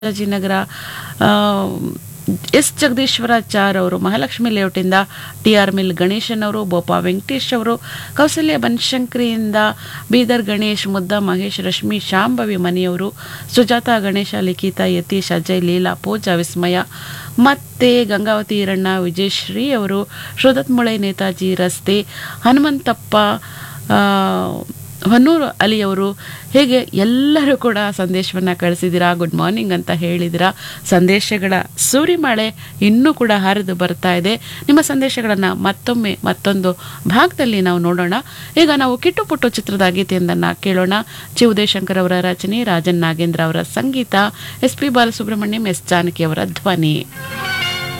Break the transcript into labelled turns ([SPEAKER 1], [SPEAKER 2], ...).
[SPEAKER 1] Rajajinagar S Jagadishwarachar ಅವರು ಮಹಾಲಕ್ಷ್ಮಿ ಲೇಔಟಿಂದ T R mill Ganesan ಅವರು ಬೋಪಾ ವೆಂಕಟೇಶ್ ಅವರು ಕೌಸಲ್ಯ ಬನಶಂಕರಿಯಿಂದ ಬೀದರ್ ಗಣೇಶ್ ಮುದ್ದ ಮಹೇಶ್ ರಶ್ಮಿ ಶಾಂಭವಿ ಮನೆಯವರು ಸುಜಾತ ಗಣೇಶ ಲಿಖಿತ ಯತೀಶ್ ಅಜಯ್ ಲೀಲಾ ಪೂಜಾ ವಿಸ್ಮಯ ಮತ್ತೆ ಗಂಗಾವತಿ ಈರಣ್ಣ ವಿಜಯಶ್ರೀ ಅವರು ಶ್ರೋದತ್ಮುಳೆ ನೇತಾಜಿ ರಸ್ತೆ ಹನುಮಂತಪ್ಪ ಆ, ಹೊನ್ನೂರು ಅಲಿಯವರು ಹೇಗೆ ಎಲ್ಲರೂ ಕೂಡ ಸಂದೇಶವನ್ನು ಕಳಿಸಿದ್ದೀರಾ ಗುಡ್ ಮಾರ್ನಿಂಗ್ ಅಂತ ಹೇಳಿದಿರಾ ಸಂದೇಶಗಳ ಸೂರಿಮಳೆ ಇನ್ನೂ ಕೂಡ ಹರಿದು ಬರ್ತಾ ಇದೆ ನಿಮ್ಮ ಸಂದೇಶಗಳನ್ನು ಮತ್ತೊಮ್ಮೆ ಮತ್ತೊಂದು ಭಾಗದಲ್ಲಿ ನಾವು ನೋಡೋಣ ಈಗ ನಾವು ಕಿಟ್ಟು ಪುಟ್ಟು ಚಿತ್ರದ ಗೀತೆಯೊಂದನ್ನು ಕೇಳೋಣ ಚಿ ಉದಯಶಂಕರ್ ಅವರ ರಚನೆ ರಾಜನ್ ನಾಗೇಂದ್ರ ಅವರ ಸಂಗೀತ S P Balasubrahmanyam S Janaki ಅವರ ಧ್ವನಿ